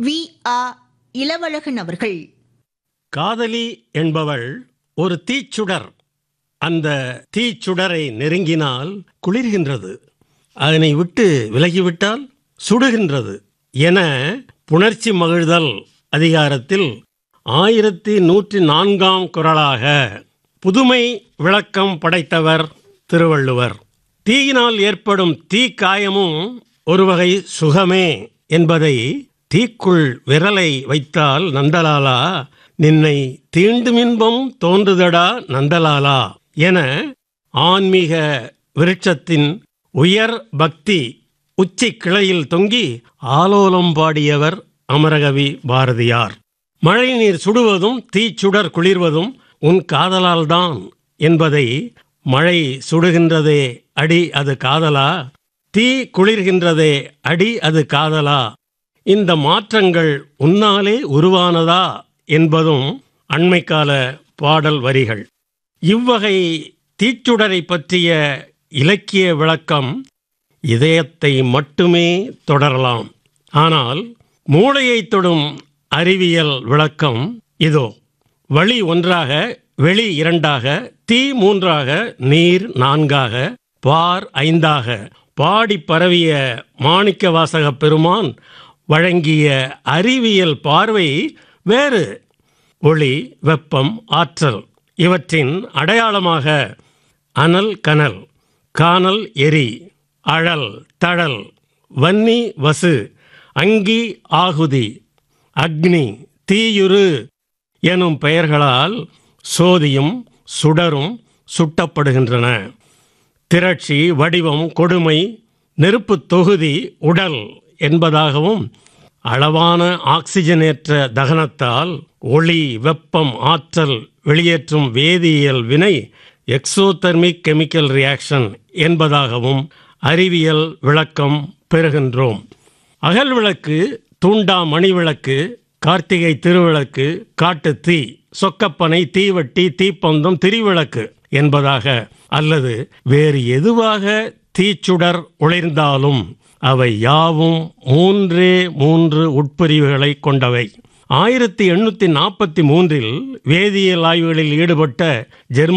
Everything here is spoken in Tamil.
வி ஆ இளவழகன் அவர்கள் காதலி என்பவள் ஒரு தீச்சுடர் அந்த தீச்சுடரை நெருங்கினால் குளிர்கின்றது அதனை விட்டு விலகிவிட்டால் சுடுகின்றது என புணர்ச்சி மகிழ்தல் அதிகாரத்தில் ஆயிரத்தி நூற்றி நான்காம் குரலாக புதுமை விளக்கம் படைத்தவர் திருவள்ளுவர் தீயினால் ஏற்படும் தீக்காயமும் ஒரு வகை சுகமே என்பதை தீக்குள் விரலை வைத்தால் நந்தலாலா நின்னை தீண்டுமின்பம் தோன்றுதடா நந்தலாலா என ஆன்மீக விருட்சத்தின் உயர் பக்தி உச்சி கிளையில் தொங்கி ஆலோலம் பாடியவர் அமரகவி பாரதியார் மழைநீர் சுடுவதும் தீச்சுடர் குளிர்வதும் உன் காதலால்தான் என்பதை மழை சுடுகின்றதே அடி அது காதலா தீ குளிர்கின்றதே அடி அது காதலா இந்த மாற்றங்கள் உன்னாலே உருவானதா என்பதும் அண்மைக்கால பாடல் வரிகள் இவ்வகை தீச்சுடரை பற்றிய இலக்கிய விளக்கம் இதயத்தை மட்டுமே தொடரலாம் ஆனால் மூளையை தொடும் அறிவியல் விளக்கம் இதோ வழி ஒன்றாக வெளி இரண்டாக தீ மூன்றாக நீர் நான்காக பார் ஐந்தாக பாடி பரவிய மாணிக்கவாசக பெருமான் வழங்கிய அறிவியல் பார்வை வேறு ஒளி வெப்பம் ஆற்றல் இவற்றின் அடையாளமாக அனல் கனல் கானல் எரி அழல் தழல் வன்னி வசு அங்கி ஆகுதி அக்னி தீயுரு எனும் பெயர்களால் சோதியும் சுடரும் சுட்டப்படுகின்றன திரட்சி வடிவம் கொடுமை நெருப்பு தொகுதி உடல் என்பதாகவும் அளவான ஆக்சிஜனேற்ற தகனத்தால் ஒளி வெப்பம் ஆற்றல் வெளியேற்றும் வேதியியல் வினை எக்ஸோதெர்மிக் கெமிக்கல் ரியாக்ஷன் என்பதாகவும் அறிவியல் விளக்கம் பெறுகின்றோம் அகல் விளக்கு தூண்டா மணி விளக்கு கார்த்திகை திருவிளக்கு காட்டுத் தீ சொக்கப்பனை தீவட்டி தீப்பந்தம் திரிவிளக்கு என்பதாக அல்லது வேறு எதுவாக தீச்சுடர் ஒளிர்ந்தாலும் அவை யாவும் மூன்றே மூன்று உட்பிரிவுகளை கொண்டவை ஆயிரத்தி எண்ணூற்றி நாற்பத்தி மூன்றில் வேதியியல் ஆய்வுகளில் ஈடுபட்ட ஜெர்மன்